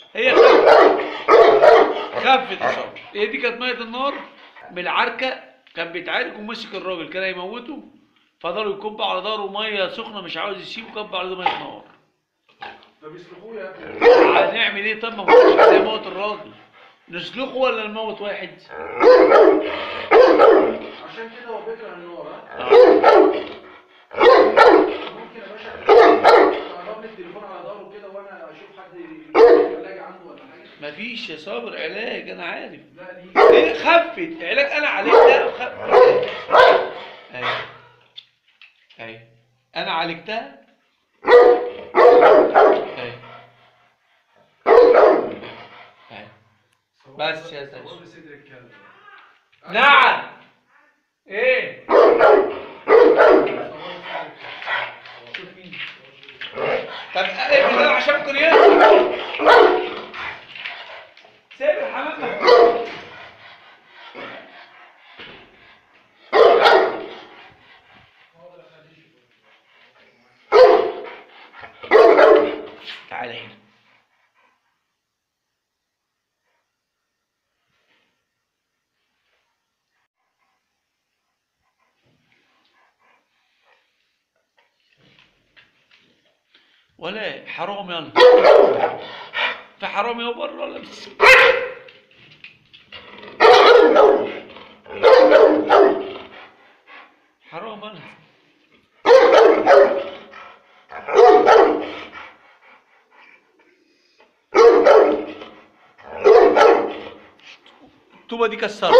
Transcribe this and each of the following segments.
هي خفت خفت يا صاحبي هي دي كانت ميه النار بالعركه كان بيتعارك ومسك الراجل كان هيموته فضلوا يكبوا على ظهره ميه سخنه مش عاوز يسيبه كب على ميه نار طب يسلخوه يا ابني هنعمل ايه طب ما هو مش عايز يموت الراجل نسلخه ولا نموت واحد؟ عشان كده هو بيكره النار ها آه. ممكن يا باشا تقرب لي التليفون على ظهره كده وانا اشوف حد علاج عنده ولا حاجه مفيش يا صابر علاج انا عارف لا ليه ليه خفت علاج انا عالجتها وخفت ايوه ايوه انا عالجتها ايوه ايوه بس يا سيدي. صور لي صدر الكلب نعم ايه شوف مين طب اقفل ده عشان ممكن يطلع سيب الحمام مفتوح تعالى هنا ولا حرام يلا في حرام يا بره ولا بس حرام انا الطوبه دي كسرها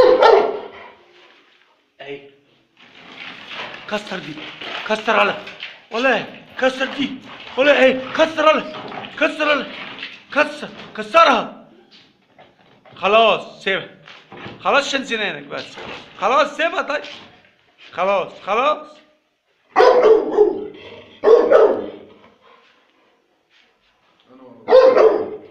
اهي كسر دي كسر على ولا كسر دي ولا ايه كسر على كسر على كسر كسرها خلاص سيبها خلاص عشان سنانك بس خلاص سيبها طيب خلاص خلاص انا والله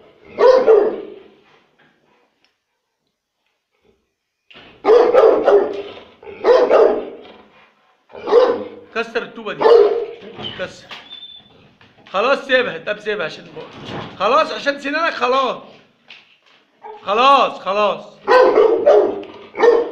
كسر الطوبه دي كسر خلاص سيبها طب سيبها عشان خلاص عشان سنانك خلاص خلاص خلاص